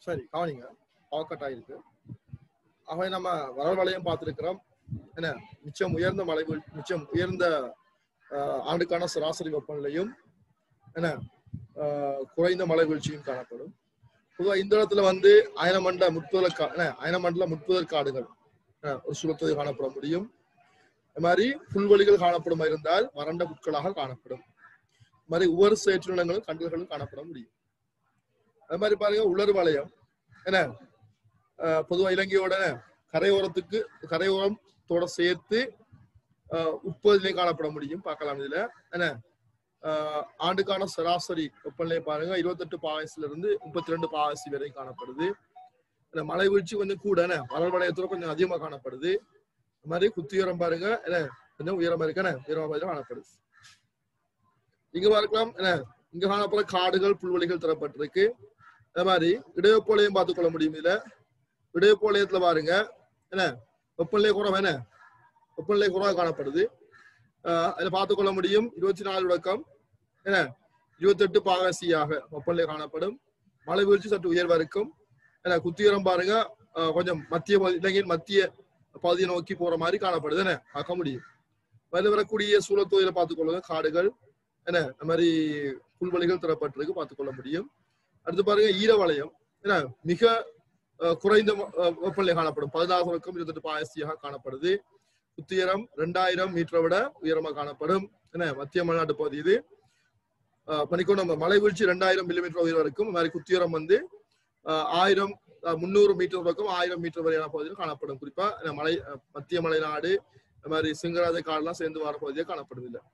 சரி கவனிங்க power cut ஆயிருக்கு ஆகவே நம்ம வரல் வளையம் பார்த்திருக்கிறோம் என்ன மிச்சம் உயர்ந்த மலை வீழ்- மிச்சம் உயர்ந்த ஆஹ், ஆண்டுக்கான சராசரி வெப்பநிலையும் என்ன ஆஹ், குறைந்த மலை வீழ்ச்சியும் காணப்படும் பொதுவாக இந்த இடத்துல வந்து அயனமண்ட முட்புதர் கா என்ன அயனமண்டல முட்புதர் காடுகள் என்ன, ஒரு சுழத்தது காணப்பட முடியும் அது மாதிரி புல்வெளிகள் காணப்படும் இருந்தால் வறண்ட புட்களாக காணப்படும் அது மாதிரி உவர் சேற்றுநிலங்களும் கண்டல்களும் காணப்பட முடியும் அது மாதிரி பாருங்க உலர் வளையம் என்ன ஆஹ் பொதுவா இலங்கையோட கரையோரத்துக்கு கரையோரத்தோட சேர்த்து ஆஹ் உட்பகுதியிலே காணப்பட முடியும் பார்க்கலாம் இதுல என்ன ஆஹ் ஆண்டுக்கான சராசரி வெப்பநிலை பாருங்க இருபத்தெட்டு பாயசில இருந்து முப்பத்தி ரெண்டு பாயசி வரை காணப்படுது இந்த மலை வீழ்ச்சி கொஞ்சம் கூட என்ன மலர் வளையத்துல கொஞ்சம் அதிகமா காணப்படுது அது மாதிரி குத்தியுரம் பாருங்க என்ன கொஞ்சம் உயரமா இருக்கு என்ன உயரமா பாருங்க காணப்படுது இங்க பார்க்கலாம் என்ன இங்க காணப்படுற காடுகள் புல்வெளிகள் தரப்பட்டிருக்கு அது மாதிரி இடைவெப்போலையும் பார்த்துக்கொள்ள முடியும் இதுல இடைவெப்போலையத்துல பாருங்க என்ன வெப்பநிலை குறைவு என்ன வெப்பநிலை குறைவாக காணப்படுது ஆஹ் அதுல பார்த்துக்கொள்ள முடியும் இருபத்தி நாலு தொடக்கம் என்ன இருபத்தெட்டு பாகசியாக வெப்பநிலை காணப்படும் மழை வீழ்ச்சி சற்று உயர்வா இருக்கும் என்ன குத்தியுரம் பாருங்க ஆஹ் கொஞ்சம் மத்திய பகுதி இலங்கையின் மத்திய பகுதியை நோக்கி போற மாதிரி காணப்படுது என்ன பார்க்க முடியும் அதில் வரக்கூடிய சூழத்தொகையில பார்த்துக்கொள்ளுங்க காடுகள் என்ன இந்த மாதிரி புல்வெளிகள் தரப்பட்டிருக்கு பார்த்துக்கொள்ள முடியும் அடுத்து பாருங்க ஈரவலயம் என்ன மிக அஹ், குறைந்த ம- அஹ், வெப்பநிலை காணப்படும் பதினாறு தொடக்கம் இருபத்தெட்டு பாயசியாக காணப்படுது உத்தியரம் ரெண்டாயிரம் மீட்டரை விட உயரமா காணப்படும் என்ன மத்திய மலைநாட்டு பகுதி இது அஹ், மணிக்கூர் நம்ம மலை வீழ்ச்சி ரெண்டாயிரம் மில்லிமீட்டர் உயரம் இருக்கும் இந்த மாதிரி குத்தியரம் வந்து அஹ், ஆயிரம் அஹ், முந்நூறு மீட்டர் வரைக்கும் ஆயிரம் மீட்டர் வரையான பகுதியில் காணப்படும் குறிப்பா இந்த மலை அஹ், மத்திய மலைநாடு இந்த மாதிரி சிங்கராஜ காடுலாம் சேர்ந்து வர பகுதியாக காணப்படும் இல்ல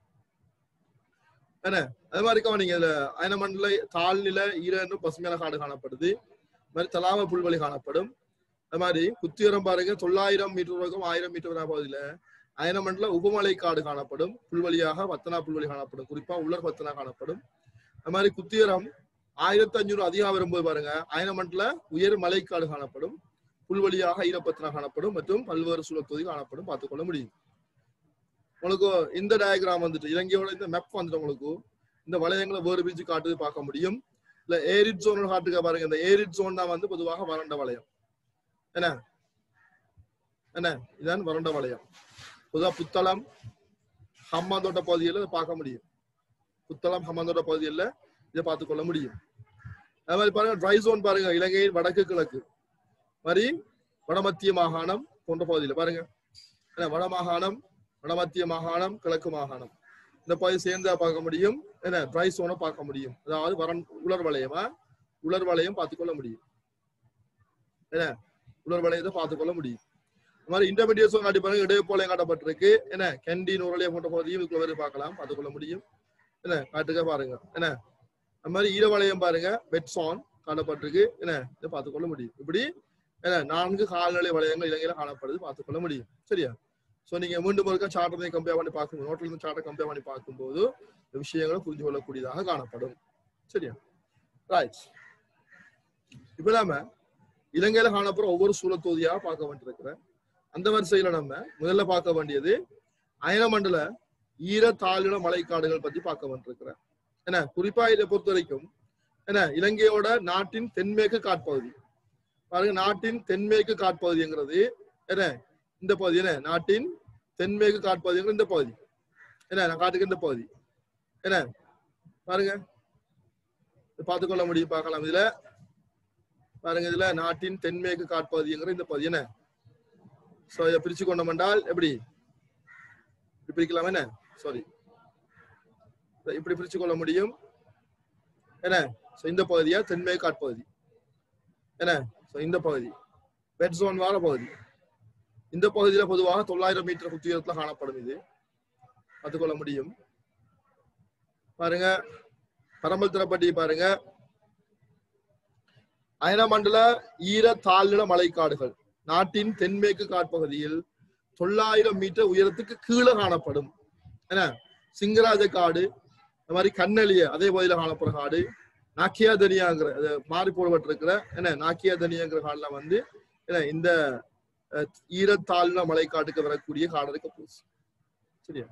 என்ன அது மாதிரி கவனிங்க இதுல அயனமண்டல தாழ்நில ஈர என்றும் பசுமையான காடு காணப்படுது அது மாதிரி தலாவ புல்வெளி காணப்படும் அது மாதிரி குத்தியரம் பாருங்க தொள்ளாயிரம் மீட்டர் வரைக்கும் ஆயிரம் மீட்டர் வரை பகுதியில அயனமண்டல உபமலை காடு காணப்படும் புல்வெளியாக வத்தனா புல்வெளி காணப்படும் குறிப்பா உள்ளர் வத்தனா காணப்படும் அது மாதிரி குத்தியரம் ஆயிரத்தி அஞ்சூறு அதிகம் வரும்போது பாருங்க அயனமண்டல உயர் மலைக்காடு காணப்படும் புல்வெளியாக ஈரப்பத்தனா காணப்படும் மற்றும் பல்வேறு சூழத்தொகுதி காணப்படும் பார்த்துக்கொள்ள முடியும் உங்களுக்கு இந்த டயக்ராம் வந்துட்டு இலங்கையோட இந்த மேப் வந்துட்டு உங்களுக்கு இந்த வளையங்களை வேறு பிரிச்சு காட்டுது பார்க்க முடியும் இல்ல ஏரிட் ஜோன் காட்டுக்க பாருங்க இந்த ஏரிட் ஜோன் தான் வந்து பொதுவாக வறண்ட வளையம் என்ன என்ன இதான் வறண்ட வளையம் பொதுவா புத்தளம் ஹம்மாந்தோட்ட பகுதியில் இதை பார்க்க முடியும் புத்தளம் ஹம்மாந்தோட்ட பகுதியில் இதை பார்த்து கொள்ள முடியும் அது மாதிரி பாருங்க ட்ரை ஜோன் பாருங்க இலங்கையின் வடக்கு கிழக்கு மாதிரி வடமத்திய மாகாணம் போன்ற பகுதியில் பாருங்க என்ன வட மாகாணம் வடமத்திய மாகாணம் கிழக்கு மாகாணம் இந்த பகுதி சேர்ந்தா பார்க்க முடியும் என்ன ட்ரை சோனை பார்க்க முடியும் அதாவது வரண் உலர் வளையமா உலர் வளையம் பார்த்துக்கொள்ள முடியும் என்ன உலர் வளையத்தை பார்த்துக்கொள்ள முடியும் இந்த மாதிரி இன்டர்மீடியட் சோன் காட்டி பாருங்க இடையப்போலையும் காட்டப்பட்டிருக்கு என்ன கெண்டி நூறலைய போன்ற பகுதியும் இதுக்குள்ள வரை பார்க்கலாம் பார்த்துக்கொள்ள முடியும் என்ன காட்டுக்க பாருங்க என்ன அந்த மாதிரி ஈரவளையம் பாருங்க வெட் சோன் காட்டப்பட்டிருக்கு என்ன இதை பார்த்துக்கொள்ள முடியும் இப்படி என்ன நான்கு கால்நிலை வளையங்கள் இலங்கையில காணப்படுது பார்த்துக்கொள்ள முடியும் சரியா சோ நீங்க மீண்டும் ஒருக்கா சார்ட்டை கம்பேர் பண்ணி பார்க்கும்போது நோட்ல இருந்து சார்ட்டை கம்பேர் பண்ணி பார்க்கும்போது இந்த விஷயங்களை புரிஞ்சு கொள்ளக்கூடியதாக காணப்படும் சரியா ரைட் இப்ப நாம இலங்கையில காணப்படுற ஒவ்வொரு சூழத்தொகுதியாக பார்க்க வேண்டியிருக்கிறேன் அந்த வரிசையில நம்ம முதல்ல பார்க்க வேண்டியது அயனமண்டல ஈர தாழ்நில மலைக்காடுகள் பத்தி பார்க்க வேண்டியிருக்கிறேன் என்ன குறிப்பா இதை பொறுத்த வரைக்கும் என்ன இலங்கையோட நாட்டின் தென்மேற்கு காட்பகுதி பாருங்க நாட்டின் தென்மேற்கு காட்பகுதிங்கிறது என்ன இந்த பகுதி என்ன நாட்டின் தென்மேற்கு காட்பகுதிங்கிற இந்த பகுதி என்ன நான் காட்டுக்கு இந்த பகுதி என்ன பாருங்க இதை பார்த்துக்கொள்ள முடியும் பார்க்கலாம் இதுல பாருங்க இதுல நாட்டின் தென்மேற்கு காட்பகுதிங்கிற இந்த பகுதி என்ன சோ இதை பிரிச்சு கொண்டோம் என்றால் எப்படி இப்படி பிரிக்கலாம் என்ன சாரி இப்படி பிரிச்சு கொள்ள முடியும் என்ன சோ இந்த பகுதியா தென்மேற்கு காட்பகுதி என்ன சோ இந்த பகுதி வெட் ஜோன் வார பகுதி இந்த பகுதியில பொதுவாக தொள்ளாயிரம் மீட்டர் உயரத்துல காணப்படும் இது பார்த்துக்கொள்ள முடியும் பாருங்க பரம்பல் திரப்பட்டி பாருங்க அயனமண்டல ஈர தாழ்நில மலைக்காடுகள் நாட்டின் தென்மேற்கு காட்பகுதியில் தொள்ளாயிரம் மீட்டர் உயரத்துக்கு கீழே காணப்படும் என்ன சிங்கராஜ காடு இந்த மாதிரி கண்ணலிய அதே பகுதியில காணப்படுற காடு நாக்கியா தனியாங்கிற அது மாறி போடப்பட்டிருக்கிற என்ன நாக்கியா தனியாங்கிற காடுல வந்து என்ன இந்த அஹ், ஈரத்தாழ்நில மலைக்காட்டுக்கு வரக்கூடிய காடு இருக்க போகுது சரியா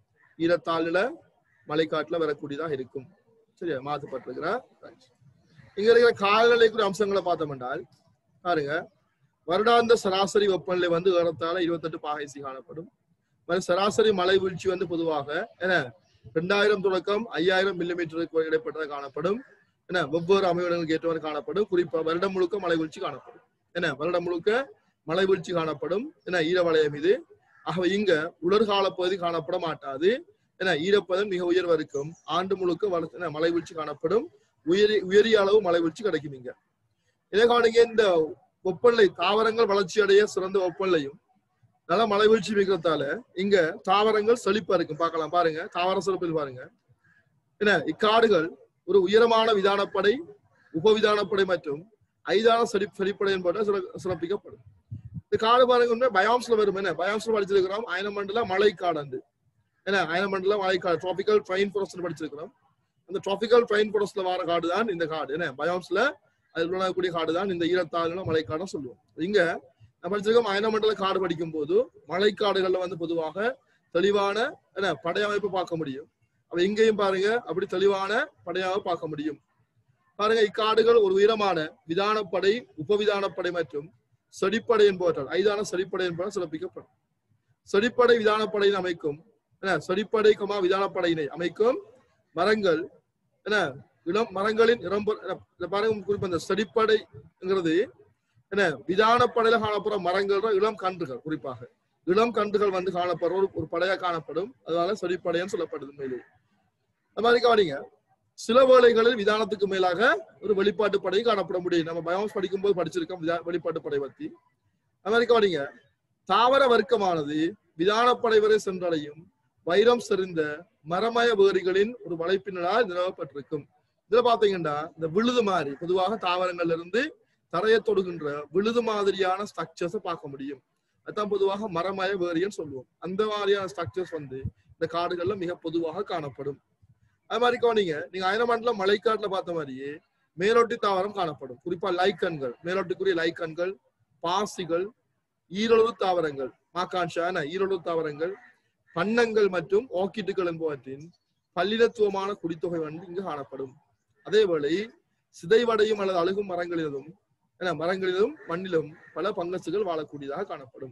ஈரத்தாழ்நில மலைக்காட்டுல வரக்கூடியதாக இருக்கும் சரியா மாற்றப்பட்டிருக்கிற இங்க இருக்கிற காலநிலைக்குரிய அம்சங்களை பார்த்தோம் என்றால் பாருங்க வருடாந்த சராசரி வெப்பநிலை வந்து ஏறத்தாழ இருபத்தெட்டு பாகைசி காணப்படும் மறு சராசரி மழை வீழ்ச்சி வந்து பொதுவாக என்ன ரெண்டாயிரம் தொடக்கம் ஐயாயிரம் மில்லிமீட்டருக்கு இடைப்பட்டதாக காணப்படும் என்ன வெவ்வேறு அமைவிடங்களுக்கு ஏற்றவாறு காணப்படும் குறிப்பா வருடம் முழுக்க மழை வீழ்ச்சி காணப்படும் என்ன வருடம் முழுக்க மழை வீழ்ச்சி காணப்படும் என்ன ஈரவலயம் இது ஆகவே இங்க உலர்கால பகுதி காணப்பட மாட்டாது என ஈரப்பதம் மிக உயர்வா இருக்கும் ஆண்டு முழுக்க வள- என்ன, மழை வீழ்ச்சி காணப்படும் உயரி உயரிய அளவு மழை வீழ்ச்சி கிடைக்கும் இங்க இதை கவனிங்க இந்த வெப்பநிலை தாவரங்கள் வளர்ச்சி அடைய சிறந்த வெப்பநிலையும் நல்ல மழை வீழ்ச்சி மிக்கிறதால இங்க தாவரங்கள் செழிப்பா இருக்கும் பார்க்கலாம் பாருங்க தாவர சிறப்பில் பாருங்க என்ன இக்காடுகள் ஒரு உயரமான விதானப்படை உபவிதானப்படை மற்றும் ஐதான செழி செழிப்படை என்பதை சிற- சிறப்பிக்கப்படும் இந்த காடு பாருங்க உண்மை பயாம்ஸ்ல வரும் என்ன பயாம்ஸ்ல படிச்சிருக்கிறோம் அயனமண்டல மழை காடு என்ன அயனமண்டல மழை காடு டிராபிக்கல் ட்ரெயின் ஃபாரஸ்ட் படிச்சிருக்கிறோம் அந்த டிராபிக்கல் ட்ரெயின் ஃபாரஸ்ட்ல வர காடு தான் இந்த காடு என்ன பயாம்ஸ்ல அதில் விளங்கக்கூடிய காடு தான் இந்த ஈரத்தாழ்நில மழைக்காடுன்னு சொல்லுவோம் இங்க நான் படிச்சிருக்கோம் அயனமண்டல காடு படிக்கும் போது மழைக்காடுகள்ல வந்து பொதுவாக தெளிவான என்ன படையமைப்பு பார்க்க முடியும் அப்ப இங்கேயும் பாருங்க அப்படி தெளிவான படையாக பார்க்க முடியும் பாருங்க இக்காடுகள் ஒரு உயரமான விதானப்படை உபவிதானப்படை மற்றும் செடிப்படை என்பவற்றால் ஐதான செடிப்படை என்பன சிறப்பிக்கப்படும் செடிப்படை விதானப்படையின் அமைக்கும் என்ன செடிப்படை கமா விதானப்படையினை அமைக்கும் மரங்கள் என்ன இளம் மரங்களின் இளம்பு என்ன, இத பாருங்க குறிப்பா இந்த செடிப்படைங்கிறது என்ன விதானப்படையில காணப்படுற மரங்கள் இளம் கன்றுகள் குறிப்பாக இளம் கன்றுகள் வந்து காணப்படுற ஒரு ஒரு படையா காணப்படும் அதனால செடிப்படைன்னு சொல்லப்படுது மேலே அது மாதிரி கவனிங்க சில வேளைகளில் விதானத்துக்கு மேலாக ஒரு வெளிப்பாட்டு படை காணப்பட முடியும் நம்ம பயோம்ஸ் படிக்கும்போது படிச்சிருக்கோம் விதா- வெளிப்பாட்டு படை பத்தி அது மாதிரி கவனிங்க தாவர வர்க்கமானது விதானப்படை வரை சென்றடையும் வைரம் செறிந்த மரமய வேரிகளின் ஒரு வலைப்பினரால் நிறுவப்பட்டிருக்கும் இதுல பாத்தீங்கன்னா இந்த விழுது மாதிரி பொதுவாக தாவரங்கள்ல இருந்து தரையை தொடுகின்ற விழுது மாதிரியான ஸ்ட்ரக்சர்ஸை பார்க்க முடியும் அதான் பொதுவாக மரமய வேரியன்னு சொல்லுவோம் அந்த மாதிரியான ஸ்ட்ரக்சர்ஸ் வந்து இந்த காடுகள்ல மிக பொதுவாக காணப்படும் அது மாதிரி கவனிங்க நீங்க அயனமண்டலம் மலைக்காட்டுல பார்த்த மாதிரியே மேலோட்டி தாவரம் காணப்படும் குறிப்பா லைக்கன்கள் மேலோட்டுக்குரிய லைக்கன்கள் பாசிகள் ஈரொழு தாவரங்கள் மாக்கான்ஷான ஈரொழு தாவரங்கள் பன்னங்கள் மற்றும் ஆர்கிட்டுகள் என்பவற்றின் பல்லினத்துவமான குடித்தொகை வந்து இங்கு காணப்படும் அதேவேளை சிதைவடையும் அல்லது அழுகும் மரங்களிலும் என மரங்களிலும் மண்ணிலும் பல பங்கசுகள் வாழக்கூடியதாக காணப்படும்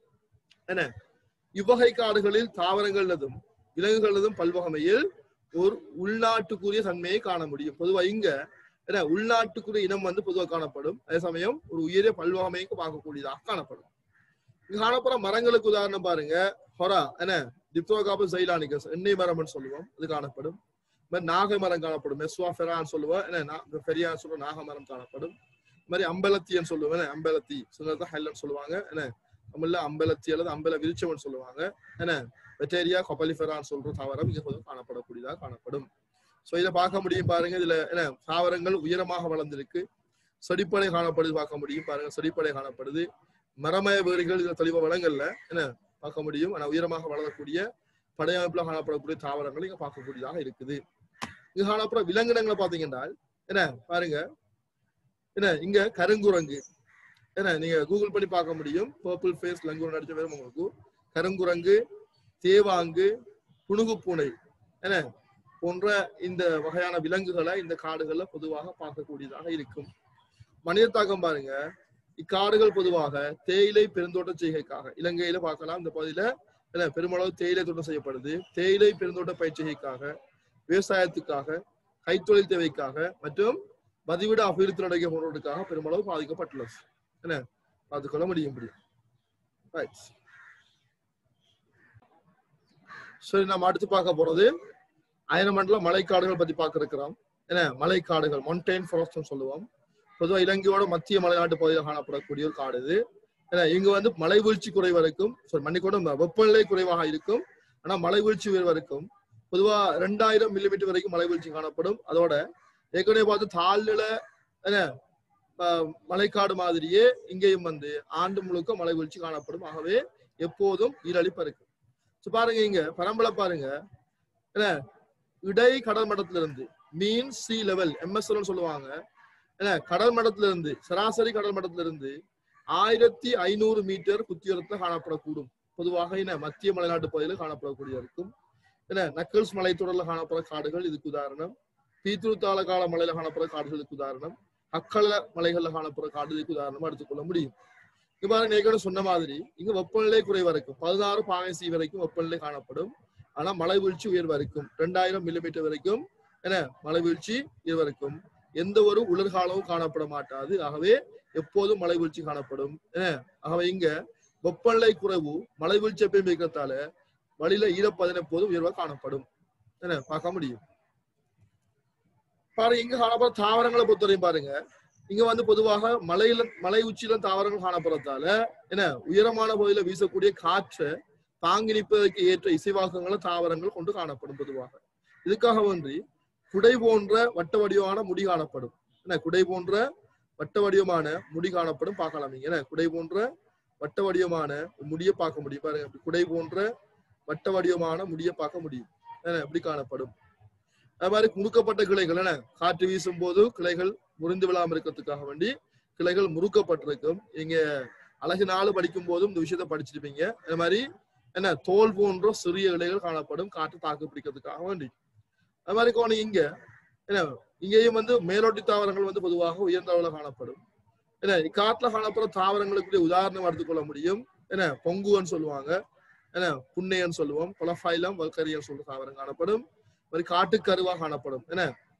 என இவ்வகை காடுகளில் தாவரங்களதும் விலங்குகளதும் பல்வகமையில் ஒரு உள்நாட்டுக்குரிய தன்மையை காண முடியும் பொதுவா இங்க என்ன உள்நாட்டுக்குரிய இனம் வந்து பொதுவாக காணப்படும் அதே சமயம் ஒரு உயரிய பல்வகமைக்கு பார்க்கக்கூடியதாக காணப்படும் இங்க காணப்படுற மரங்களுக்கு உதாரணம் பாருங்க ஹொரா என்ன டிப்தோகாபு சைலானிகஸ் எண்ணெய் மரம்னு சொல்லுவோம் அது காணப்படும் இந்த மாதிரி நாக மரம் காணப்படும் மெஸ்வா ஃபெரான்னு சொல்லுவோம் என்ன நா- பெரியா சொல்ற நாக மரம் காணப்படும் இந்த மாதிரி அம்பலத்தின்னு சொல்லுவோம் என்ன அம்பலத்தி சிலதான் ஹெல்லன்னு சொல்லுவாங்க என்ன தமிழ்ல அம்பலத்தி அல்லது அம்பல விருச்சம்னு சொல்லுவாங்க என்ன வெட்டேரியா கொப்பலிஃபெரான்னு சொல்ற தாவரம் இங்க கொஞ்சம் காணப்படக்கூடியதாக காணப்படும் சோ இதை பார்க்க முடியும் பாருங்க இதுல என்ன தாவரங்கள் உயரமாக வளர்ந்திருக்கு செடிப்படை காணப்படுது பார்க்க முடியும் பாருங்க செடிப்படை காணப்படுது மரமய வேர்கள் இதுல தெளிவா வளங்கள்ல என்ன பார்க்க முடியும் ஆனா உயரமாக வளரக்கூடிய படையமைப்புல காணப்படக்கூடிய தாவரங்கள் இங்க பார்க்கக்கூடியதாக இருக்குது இங்க காணப்படுற விலங்கினங்களை பாத்தீங்கன்னா என்ன பாருங்க என்ன இங்க கருங்குரங்கு என்ன நீங்க கூகுள் பண்ணி பார்க்க முடியும் பர்பிள் ஃபேஸ் லங்குரன் அடிச்ச பேரும் உங்களுக்கு கருங்குரங்கு தேவாங்கு புனுகு பூனை என்ன போன்ற இந்த வகையான விலங்குகளை இந்த காடுகள்ல பொதுவாக பார்க்கக்கூடியதாக இருக்கும் மனித தாக்கம் பாருங்க இக்காடுகள் பொதுவாக தேயிலை பெருந்தோட்ட செய்கைக்காக இலங்கையில பார்க்கலாம் இந்த பகுதியில என்ன பெருமளவு தேயிலை தோட்டம் செய்யப்படுது தேயிலை பெருந்தோட்ட பயிற்சிகைக்காக விவசாயத்துக்காக கைத்தொழில் தேவைக்காக மற்றும் பதிவிட அபிவிருத்தி நடக்க போன்றதுக்காக பெருமளவு பாதிக்கப்பட்டுள்ளது என்ன பார்த்துக்கொள்ள முடியும் முடியும் ரைட் சரி நம்ம அடுத்து பார்க்க போறது அயனமண்டல மலைக்காடுகள் பத்தி பார்க்க இருக்கிறோம் என்ன மலைக்காடுகள் மொன்டைன் ஃபாரஸ்ட் சொல்லுவோம் பொதுவாக இலங்கையோட மத்திய மலைநாட்டு பகுதியில் காணப்படக்கூடிய ஒரு காடு இது ஏன்னா இங்க வந்து மலை வீழ்ச்சி குறைவா இருக்கும் sorry, மன்னிக்கோட வெப்பநிலை குறைவாக இருக்கும் ஆனா மலை வீழ்ச்சி உயர்வா இருக்கும் பொதுவா ரெண்டாயிரம் மில்லிமீட்டர் வரைக்கும் மலை வீழ்ச்சி காணப்படும் அதோட ஏற்கனவே பார்த்து தாழ்நில என்ன ஆஹ், மலைக்காடு மாதிரியே இங்கேயும் வந்து ஆண்டு முழுக்க மலை வீழ்ச்சி காணப்படும் ஆகவே எப்போதும் ஈரழிப்பா இருக்கு So பாருங்க இங்க பரம்பலை பாருங்க என்ன இடை கடல் மட்டத்திலிருந்து மீன் சி லெவல் எம்எஸ்எல் சொல்லுவாங்க என்ன கடல் மட்டத்துல இருந்து சராசரி கடல் மட்டத்துல இருந்து ஆயிரத்தி ஐநூறு மீட்டர் குத்தியுரத்துல காணப்படக்கூடும் பொதுவாக என்ன மத்திய மலைநாட்டு பகுதியில் காணப்படக்கூடிய இருக்கும் என்ன நக்கல்ஸ் மலைத்தொடர்ல காணப்படுற காடுகள் இதுக்கு உதாரணம் பீத்துருத்தாள கால மலையில காணப்படுற காடுகளுக்கு உதாரணம் அக்கள மலைகள்ல காணப்படுற காடுகளுக்கு உதாரணமா எடுத்துக்கொள்ள முடியும் இங்க பாருங்க நேக்கட சொன்ன மாதிரி இங்க வெப்பநிலை குறைவா இருக்கும் பதினாறு பாகசி வரைக்கும் வெப்பநிலை காணப்படும் ஆனா மழை வீழ்ச்சி உயர்வா இருக்கும் ரெண்டாயிரம் மில்லிமீட்டர் வரைக்கும் என்ன மழை வீழ்ச்சி உயர்வா இருக்கும் எந்த ஒரு உலர்காலமும் காணப்பட மாட்டாது ஆகவே எப்போதும் மழை வீழ்ச்சி காணப்படும் என்ன ஆகவே இங்க வெப்பநிலை குறைவு மழை வீழ்ச்சி எப்பயும் இருக்கிறதால வழியில ஈரப்பதன் எப்போதும் உயர்வா காணப்படும் என்ன பார்க்க முடியும் பாருங்க இங்க காணப்படுற தாவரங்களை பொறுத்தவரையும் பாருங்க இங்க வந்து பொதுவாக மலையில மலை உச்சியில தாவரங்கள் காணப்படுறதால என்ன உயரமான பகுதியில வீசக்கூடிய காற்றை தாங்கி நிற்பதற்கு ஏற்ற இசைவாக்கங்களை தாவரங்கள் கொண்டு காணப்படும் பொதுவாக இதுக்காக வந்து குடை போன்ற வட்ட வடிவமான முடி காணப்படும் என்ன குடை போன்ற வட்ட வடிவமான முடி காணப்படும் பார்க்கலாம் நீங்க என்ன குடை போன்ற வட்ட வடிவமான முடியை பார்க்க முடியும் பாருங்க இப்படி குடை போன்ற வட்ட வடிவமான முடியை பார்க்க முடியும் என்ன இப்படி காணப்படும் அது மாதிரி முறுக்கப்பட்ட கிளைகள் என்ன காற்று வீசும் போது கிளைகள் முறிந்து விழாம இருக்கிறதுக்காக வேண்டி கிளைகள் முறுக்கப்பட்டிருக்கும் இங்க அழகு நாள் படிக்கும் போதும் இந்த விஷயத்த படிச்சிருப்பீங்க இந்த மாதிரி என்ன தோல் போன்ற சிறிய இலைகள் காணப்படும் காற்று தாக்கு பிடிக்கிறதுக்காக வேண்டி அது மாதிரி கோணம் இங்க என்ன இங்கேயும் வந்து மேலோட்டி தாவரங்கள் வந்து பொதுவாக உயர்ந்த அளவுல காணப்படும் என்ன காட்டுல காணப்படுற தாவரங்களுக்கு உதாரணம் எடுத்துக்கொள்ள முடியும் என்ன பொங்குவன்னு சொல்லுவாங்க என்ன புன்னையன்னு சொல்லுவோம் கொலஃபைலம் வல்கரியன் சொல்ற தாவரம் காணப்படும் மாதிரி காட்டுக்கருவா காணப்படும் என்ன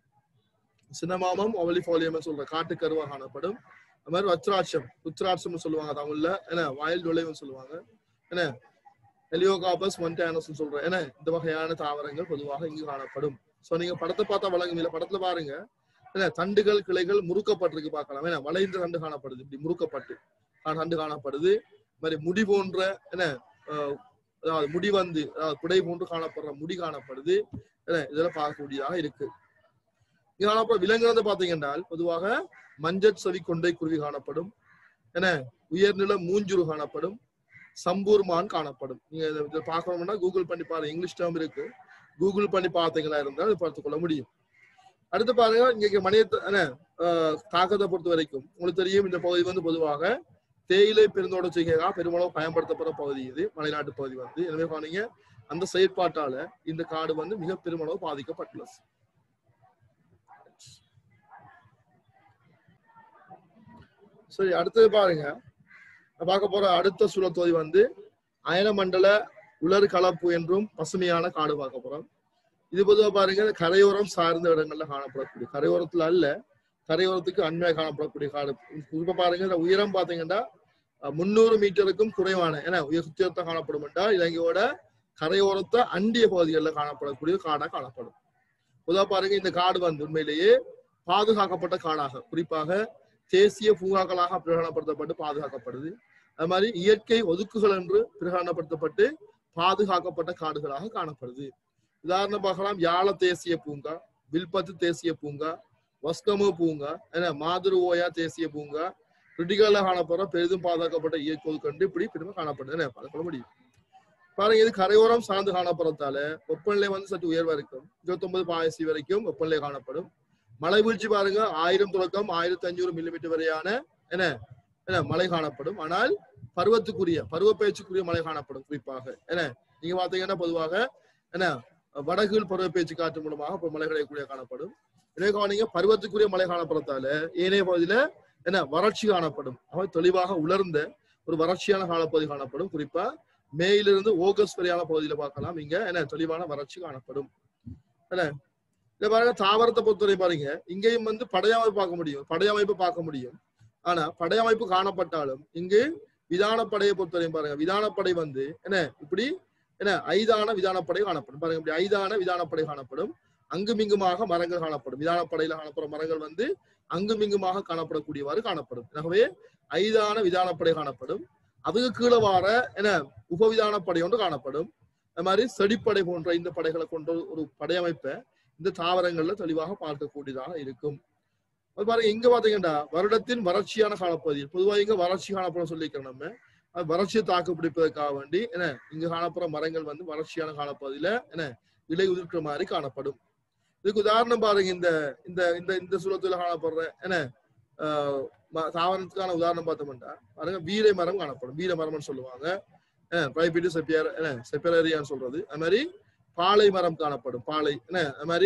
சின்னமாமம் ஒவலிஃபோலியம் சொல்ற காட்டுக்கருவா காணப்படும் அது மாதிரி வத்ராட்சம் உத்ராட்சம் சொல்லுவாங்க தமிழ்ல என்ன வாயில் நுழைவுன்னு சொல்லுவாங்க என்ன எலியோகாபஸ் மொன்டானஸ் சொல்ற என்ன இந்த வகையான தாவரங்கள் பொதுவாக இங்கு காணப்படும் சோ நீங்க படத்தை பார்த்தா வழங்கும் இல்ல படத்துல பாருங்க என்ன தண்டுகள் கிளைகள் முறுக்கப்பட்டிருக்கு பார்க்கலாம் என்ன வளைந்த தண்டு காணப்படுது இப்படி முறுக்கப்பட்டு ஆ, தண்டு காணப்படுது இது மாதிரி முடி போன்ற என்ன ஆஹ், அதாவது முடி வந்து அதாவது குடை போன்று காணப்படுற முடி காணப்படுது என்ன இதெல்லாம் பார்க்கக்கூடியதாக இருக்கு இங்க காணப்படுற விலங்குகளை பாத்தீங்கன்னா பொதுவாக மஞ்சள் செவி கொண்டை குருவி காணப்படும் என்ன உயர்நில மூஞ்சுரு காணப்படும் சம்பூர் மான் காணப்படும் நீங்க இதை இதை பார்க்கணும்னா கூகுள் பண்ணி பாருங்க இங்கிலீஷ் டேர்ம் இருக்கு கூகுள் பண்ணி பார்த்தீங்களா இருந்தால் இதை பார்த்துக் கொள்ள முடியும் அடுத்து பாருங்க இங்க மனித என்ன ஆஹ், தாக்கத்தை பொறுத்த வரைக்கும் உங்களுக்கு தெரியும் இந்த பகுதி வந்து பொதுவாக தேயிலை பெருந்தோட்ட செய்கையாக பெருமளவு பயன்படுத்தப்படுற பகுதி இது மலைநாட்டு பகுதி வந்து எனவே பாருங்க அந்த செயற்பாட்டால இந்த காடு வந்து மிக பெருமளவு பாதிக்கப்பட்டுள்ளது சரி அடுத்தது பாருங்க நான் பார்க்க போற அடுத்த சூழல் தொகுதி வந்து அயனமண்டல உலர் கலப்பு என்றும் பசுமையான காடு பார்க்க போறோம் இது பொதுவா பாருங்க கரையோரம் சார்ந்த இடங்கள்ல காணப்படக்கூடிய கரையோரத்துல அல்ல கரையோரத்துக்கு அண்மையாக காணப்படக்கூடிய காடு குறிப்பா பாருங்க இந்த உயரம் பாத்தீங்கன்னா முன்னூறு மீட்டருக்கும் குறைவான ஏன்னா உயர் சுத்தியத்தை காணப்படும் என்றால் இலங்கையோட கரையோரத்தை அண்டிய பகுதிகளில் காணப்படக்கூடிய காடா காணப்படும் பொதுவா பாருங்க இந்த காடு வந்து உண்மையிலேயே பாதுகாக்கப்பட்ட காடாக குறிப்பாக தேசிய பூங்காக்களாக பிரகடனப்படுத்தப்பட்டு பாதுகாக்கப்படுது அது மாதிரி இயற்கை ஒதுக்குகள் என்று பிரகடனப்படுத்தப்பட்டு பாதுகாக்கப்பட்ட காடுகளாக காணப்படுது உதாரணம் பார்க்கலாம் யாழ தேசிய பூங்கா வில்பத்து தேசிய பூங்கா வஸ்கமு பூங்கா என்ன மாதிரி ஓயா தேசிய பூங்கா கிரிட்டிக்கல்ல காணப்படுற பெரிதும் பாதுகாக்கப்பட்ட இயற்கை ஒதுக்கண்டு இப்படி பெருமை காணப்படுது என்ன பார்க்க முடியும் பாருங்க இது கரையோரம் சார்ந்து காணப்படுறதால வெப்பநிலை வந்து சற்று உயர்வா இருக்கும் இருபத்தொன்பது பாயசி வரைக்கும் வெப்பநிலை காணப்படும் மழை வீழ்ச்சி பாருங்க ஆயிரம் தொடக்கம் ஆயிரத்தி அஞ்சூறு மில்லிமீட்டர் வரையான என்ன என்ன மழை காணப்படும் ஆனால் பருவத்துக்குரிய பருவ பேச்சுக்குரிய மழை காணப்படும் குறிப்பாக என்ன நீங்க பாத்தீங்கன்னா பொதுவாக என்ன வடகில் பருவ பேச்சு காற்று மூலமாக இப்ப மழை கிடைக்கக்கூடிய காணப்படும் எனவே கவனிங்க பருவத்துக்குரிய மழை காணப்படுறதால ஏனைய பகுதியில என்ன வறட்சி காணப்படும் அவை தெளிவாக உலர்ந்த ஒரு வறட்சியான காலப்பகுதி காணப்படும் குறிப்பா மேயிலிருந்து ஆகஸ்ட் வரையான பகுதியில பார்க்கலாம் இங்க என்ன தெளிவான வறட்சி காணப்படும் என்ன இத பாருங்க தாவரத்தை பொறுத்தவரை பாருங்க இங்கேயும் வந்து படையமைப்பு பார்க்க முடியும் படையமைப்பு பார்க்க முடியும் ஆனா படையமைப்பு காணப்பட்டாலும் இங்கு விதானப்படையை பொறுத்தவரையும் பாருங்க விதானப்படை வந்து என்ன இப்படி என்ன ஐதான விதானப்படை காணப்படும் பாருங்க இப்படி ஐதான விதானப்படை காணப்படும் அங்குமிங்குமாக மரங்கள் காணப்படும் விதானப்படையில காணப்படுற மரங்கள் வந்து அங்குமிங்குமாக காணப்படக்கூடியவாறு காணப்படும் ஆகவே ஐதான விதானப்படை காணப்படும் அதுக்கு கீழே வார என்ன உபவிதானப்படை ஒன்று காணப்படும் அது மாதிரி செடிப்படை போன்ற இந்த படைகளை கொண்ட ஒரு படையமைப்பை இந்த தாவரங்கள்ல தெளிவாக பார்க்கக்கூடியதாக இருக்கும் அது பாருங்க இங்க பாத்தீங்கன்னா வருடத்தின் வறட்சியான காலப்பகுதியில் பொதுவாக இங்க வறட்சி காணப்படும் சொல்லிக்கிறோம் நம்ம அது வறட்சியை தாக்கு பிடிப்பதற்காக வேண்டி என்ன இங்க காணப்படுற மரங்கள் வந்து வறட்சியான காலப்பகுதியில என்ன இலை உதிர்க்கிற மாதிரி காணப்படும் இதுக்கு உதாரணம் பாருங்க இந்த இந்த இந்த இந்த சூழத்துல காணப்படுற என்ன ஆஹ் ம- தாவரத்துக்கான உதாரணம் பார்த்தோம்னா பாருங்க வீரை மரம் காணப்படும் வீர மரம்னு சொல்லுவாங்க பிரைபிட்டு செப்பியர் என்ன செப்பரேரியான்னு சொல்றது அது மாதிரி பாலை மரம் காணப்படும் பாலை என்ன அது மாதிரி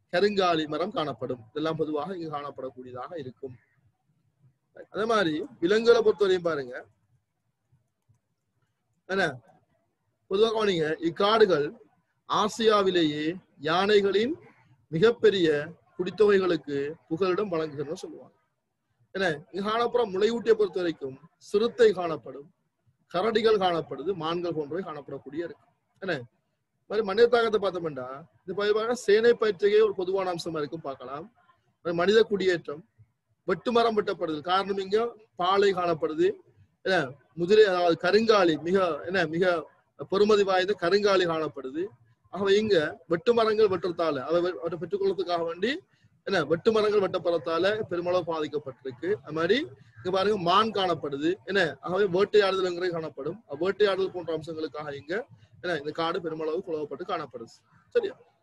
கருங்காலி மரம் காணப்படும் இதெல்லாம் பொதுவாக இங்கு காணப்படக்கூடியதாக இருக்கும் அதே மாதிரி விலங்குகளை பொறுத்தவரையும் பாருங்க என்ன பொதுவாக கவனிங்க இக்காடுகள் ஆசியாவிலேயே யானைகளின் மிகப்பெரிய குடித்தொகைகளுக்கு புகலிடம் வழங்குகிறன்னு சொல்லுவாங்க என்ன இங்க காணப்புறம் முளையூட்டியை பொறுத்த வரைக்கும் சிறுத்தை காணப்படும் கரடிகள் காணப்படுது மான்கள் போன்றவை காணப்படக்கூடிய இருக்கு என்ன மாதிரி மனித தாக்கத்தை பார்த்தோம்னா இது பதிவாக சேனை பயிற்சியே ஒரு பொதுவான அம்சமா இருக்கும் பார்க்கலாம் மனித குடியேற்றம் வெட்டு மரம் வெட்டப்படுது காரணம் இங்க பாலை காணப்படுது என்ன முதிரை அதாவது கருங்காலி மிக என்ன மிக பெருமதி வாய்ந்த கருங்காலி காணப்படுது ஆகவே இங்க வெட்டு மரங்கள் வெட்டுறதால அதை அவற்றை பெற்றுக்கொள்றதுக்காக வேண்டி என்ன வெட்டு மரங்கள் வெட்டப்படுறதால பெருமளவு பாதிக்கப்பட்டிருக்கு அது மாதிரி இங்க பாருங்க மான் காணப்படுது என்ன ஆகவே வேட்டையாடுதல்ங்கிறது காணப்படும் வேட்டையாடுதல் போன்ற அம்சங்களுக்காக இங்க என்ன இந்த காடு பெருமளவு குழவப்பட்டு காணப்படுது சரியா